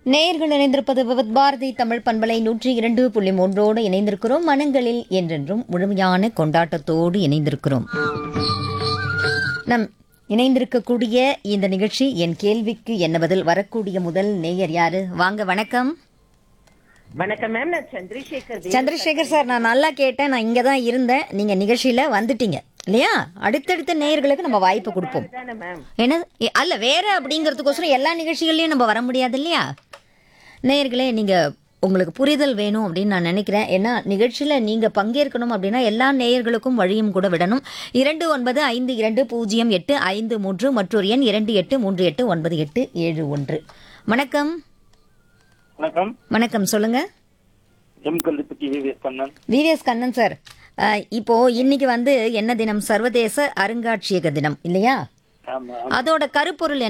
நேயர்கள் இணைந்திருப்பது விவத் பாரதி தமிழ் பண்பலை நூற்றி இரண்டு புள்ளி மூன்றோடு இணைந்திருக்கிறோம் மனங்களில் என்றென்றும் முழுமையான கொண்டாட்டத்தோடு இணைந்திருக்கிறோம் நம் இணைந்திருக்கக்கூடிய இந்த நிகழ்ச்சி என் கேள்விக்கு என்ன பதில் வரக்கூடிய முதல் நேயர் யாரு வாங்க வணக்கம் வணக்கம் மேம் நான் சந்திரசேகர் தேவ். சந்திரசேகர் சார் நான் நல்லா கேட்டேன் நான் இங்க தான் இருந்தேன் நீங்க நிகழ்ச்சியில வந்துட்டீங்க இல்லையா அடுத்தடுத்த நேயர்களுக்கு நம்ம வாய்ப்பு கொடுப்போம் தானே மேம் என்ன எ, அல்ல வேற அப்படிங்கிறதுக்கோசரம் எல்லா நிகழ்ச்சிகள்லையும் நம்ம வர முடியாது இல்லையா நேயர்களே நீங்க உங்களுக்கு புரிதல் வேணும் அப்படின்னு நான் நினைக்கிறேன் ஏன்னா நிகழ்ச்சியில நீங்க பங்கேற்கணும் அப்படின்னா எல்லா நேயர்களுக்கும் வழியும் கூட விடணும் இரண்டு ஒன்பது ஐந்து இரண்டு பூஜ்ஜியம் எட்டு ஐந்து மூன்று மற்றொரு எண் இரண்டு எட்டு மூன்று எட்டு ஒன்பது எட்டு ஏழு ஒன்று வணக்கம் வணக்கம் வணக்கம் சொல்லுங்க M Kallupatti Vivek Kannan VVS Kannan sir அஹ், இப்போ இன்னைக்கு வந்து என்ன தினம் சர்வதேச அருங்காட்சியக தினம் இல்லையா ஆமா அதோட கருப்பொருள்